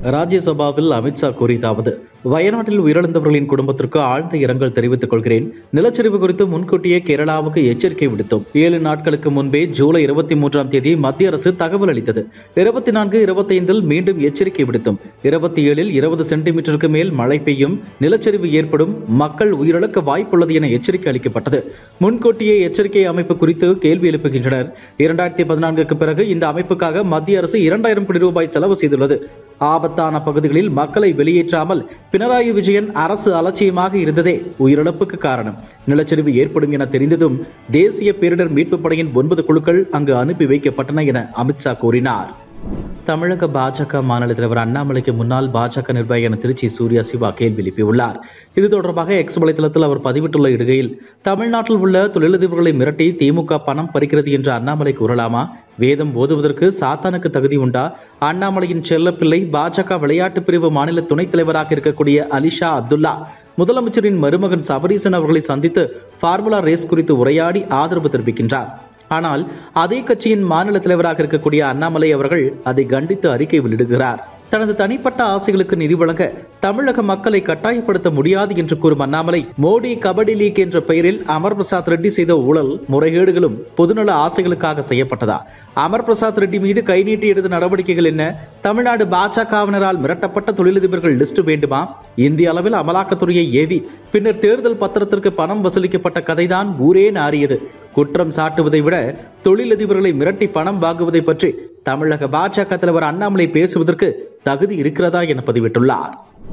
ராஜ்யசபாவில் அமித்ஷா கூறியதாவது வயநாட்டில் உயிரிழந்தவர்களின் குடும்பத்திற்கு ஆழ்ந்த இரங்கல் தெரிவித்துக் கொள்கிறேன் நிலச்சரிவு குறித்து முன்கூட்டியே கேரளாவுக்கு எச்சரிக்கை விடுத்தோம் ஏழு நாட்களுக்கு முன்பே ஜூலை இருபத்தி மூன்றாம் தேதி மத்திய அரசு தகவல் அளித்தது இருபத்தி நான்கு இருபத்தைந்தில் மீண்டும் எச்சரிக்கை விடுத்தோம் இருபத்தி ஏழில் இருபது சென்டிமீட்டருக்கு மேல் மழை பெய்யும் நிலச்சரிவு ஏற்படும் மக்கள் உயிரிழக்க வாய்ப்புள்ளது என எச்சரிக்கை அளிக்கப்பட்டது முன்கூட்டியே எச்சரிக்கை அமைப்பு குறித்து கேள்வி எழுப்புகின்றனர் இரண்டாயிரத்தி பதினான்குக்கு பிறகு இந்த அமைப்புக்காக மத்திய அரசு இரண்டாயிரம் கோடி ரூபாய் செலவு செய்துள்ளது ஆபத்தான பகுதிகளில் மக்களை வெளியேற்றாமல் பினராயி விஜயன் அரசு அலட்சியமாக இருந்ததே உயிரிழப்புக்கு காரணம் நிலச்சரிவு ஏற்படும் என தெரிந்ததும் தேசிய பேரிடர் மீட்புப் படையின் ஒன்பது குழுக்கள் அங்கு அனுப்பி வைக்கப்பட்டன என அமித்ஷா கூறினார் தமிழக பாஜக மாநில தலைவர் அண்ணாமலைக்கு முன்னாள் பாஜக நிர்வாகி என திருச்சி சூர்யா சிவா கேள்வி எழுப்பியுள்ளார் இது தொடர்பாக எக்ஸ் வலைதளத்தில் அவர் பதிவிட்டுள்ள இடுகையில் தமிழ்நாட்டில் உள்ள தொழிலதிபர்களை மிரட்டி திமுக பணம் பறிக்கிறது என்று அண்ணாமலை கூறலாமா வேதம் ஓதுவதற்கு சாத்தானுக்கு தகுதி உண்டா அண்ணாமலையின் செல்லப்பிள்ளை பாஜக விளையாட்டு பிரிவு மாநில துணைத் தலைவராக இருக்கக்கூடிய அலிஷா அப்துல்லா முதலமைச்சரின் மருமகன் சபரீசன் அவர்களை சந்தித்து ஃபார்முலா ரேஸ் குறித்து உரையாடி ஆதரவு தெரிவிக்கின்றார் ஆனால் அதே கட்சியின் மாநில தலைவராக இருக்கக்கூடிய அண்ணாமலை அவர்கள் அதை கண்டித்து அறிக்கை வெளியிடுகிறார் தனது தனிப்பட்ட ஆசைகளுக்கு நிதி வழங்க தமிழக மக்களை கட்டாயப்படுத்த முடியாது என்று கூறும் அண்ணாமலை மோடி கபடி லீக் என்ற பெயரில் அமர் பிரசாத் ரெட்டி செய்த ஊழல் முறைகேடுகளும் பொதுநல ஆசைகளுக்காக செய்யப்பட்டதா அமர் பிரசாத் ரெட்டி மீது கை நீட்டி எடுத்த நடவடிக்கைகள் என்ன தமிழ்நாடு பாஜகவினரால் மிரட்டப்பட்ட தொழிலதிபர்கள் லிஸ்ட் வேண்டுமா இந்திய அளவில் அமலாக்கத்துறையை ஏவி பின்னர் தேர்தல் பத்திரத்திற்கு பணம் வசூலிக்கப்பட்ட கதைதான் ஊரே நாறியது குற்றம் சாட்டுவதை விட தொழிலதிபர்களை மிரட்டி பணம் வாங்குவதை பற்றி தமிழக பாஜக தலைவர் அண்ணாமலை பேசுவதற்கு தகுதி இருக்கிறதா என பதிவிட்டுள்ளார்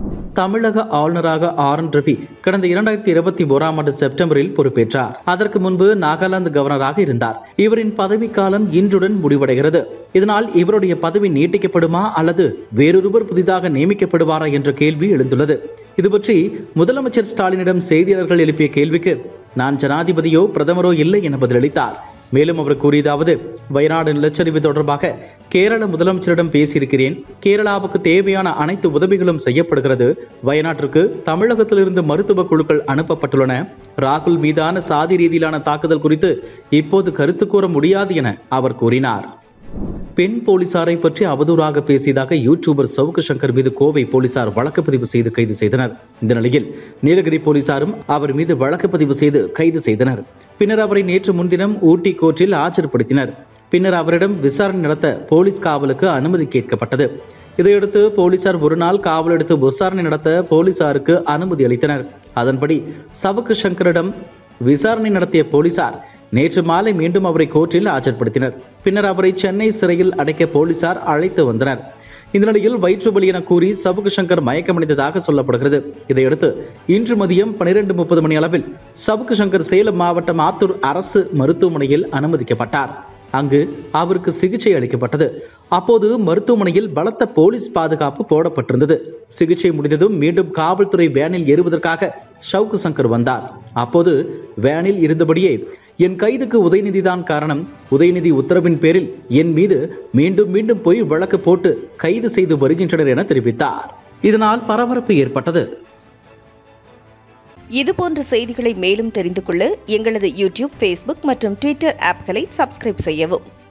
தமிழக ஆளுநராக ஆர் என் ரவி கடந்த இரண்டாயிரத்தி இருபத்தி ஓராம் ஆண்டு செப்டம்பரில் பொறுப்பேற்றார் அதற்கு முன்பு நாகாலாந்து கவர்னராக இருந்தார் இவரின் பதவிக்காலம் இன்றுடன் முடிவடைகிறது இதனால் இவருடைய பதவி நீட்டிக்கப்படுமா அல்லது வேறொருவர் புதிதாக நியமிக்கப்படுவாரா என்ற கேள்வி எழுந்துள்ளது இது பற்றி முதலமைச்சர் ஸ்டாலினிடம் செய்தியாளர்கள் எழுப்பிய கேள்விக்கு நான் ஜனாதிபதியோ பிரதமரோ இல்லை என பதிலளித்தார் மேலும் அவர் கூறியதாவது வயநாடு நிலச்சரிவு தொடர்பாக கேரள முதலமைச்சரிடம் பேசியிருக்கிறேன் கேரளாவுக்கு தேவையான அனைத்து உதவிகளும் செய்யப்படுகிறது வயநாட்டிற்கு தமிழகத்திலிருந்து மருத்துவ குழுக்கள் அனுப்பப்பட்டுள்ளன ராகுல் மீதான சாதி ரீதியிலான தாக்குதல் குறித்து இப்போது கருத்து கூற முடியாது என அவர் கூறினார் பெண் போலீசாரை பற்றி அவதூறாக பேசியதாக யூடியூபர் சவுக்கு சங்கர் மீது கோவை போலீசார் வழக்கு பதிவு செய்து கைது செய்தனர் இந்த நிலையில் நீலகிரி போலீசாரும் அவர் மீது வழக்கு பதிவு செய்து கைது செய்தனர் பின்னர் அவரை நேற்று முன்தினம் ஊட்டி கோர்ட்டில் ஆஜர்படுத்தினர் பின்னர் அவரிடம் விசாரணை நடத்த போலீஸ் காவலுக்கு அனுமதி கேட்கப்பட்டது இதையடுத்து போலீசார் ஒரு நாள் காவல் எடுத்து விசாரணை நடத்த போலீசாருக்கு அனுமதி அளித்தனர் அதன்படி சவுக்கு சங்கரிடம் விசாரணை நடத்திய போலீசார் நேற்று மாலை மீண்டும் அவரை கோர்ட்டில் ஆஜர்படுத்தினர் பின்னர் அவரை சென்னை சிறையில் அடைக்க போலீசார் அழைத்து வந்தனர் இந்த நிலையில் வயிற்று வலி என கூறி சவுக்கு சங்கர் மயக்கமடைந்ததாக சொல்லப்படுகிறது இதையடுத்து இன்று மதியம் பனிரெண்டு முப்பது மணி அளவில் சவுக்கு சங்கர் சேலம் மாவட்டம் ஆத்தூர் அரசு மருத்துவமனையில் அனுமதிக்கப்பட்டார் அங்கு அவருக்கு சிகிச்சை அளிக்கப்பட்டது அப்போது மருத்துவமனையில் பலத்த போலீஸ் பாதுகாப்பு போடப்பட்டிருந்தது சிகிச்சை முடிந்ததும் மீண்டும் காவல்துறை வேனில் ஏறுவதற்காக ஷவுக்கு சங்கர் வந்தார் அப்போது வேனில் இருந்தபடியே என் கைதுக்கு உதயநிதிதான் காரணம் உதயநிதி உத்தரவின் பேரில் என் மீது மீண்டும் மீண்டும் போய் வழக்கு போட்டு கைது செய்து வருகின்றனர் என தெரிவித்தார் இதனால் பரபரப்பு ஏற்பட்டது இதுபோன்ற செய்திகளை மேலும் தெரிந்து கொள்ள எங்களது யூடியூப் ஃபேஸ்புக் மற்றும் ட்விட்டர் ஆப்களை சப்ஸ்கிரைப் செய்யவும்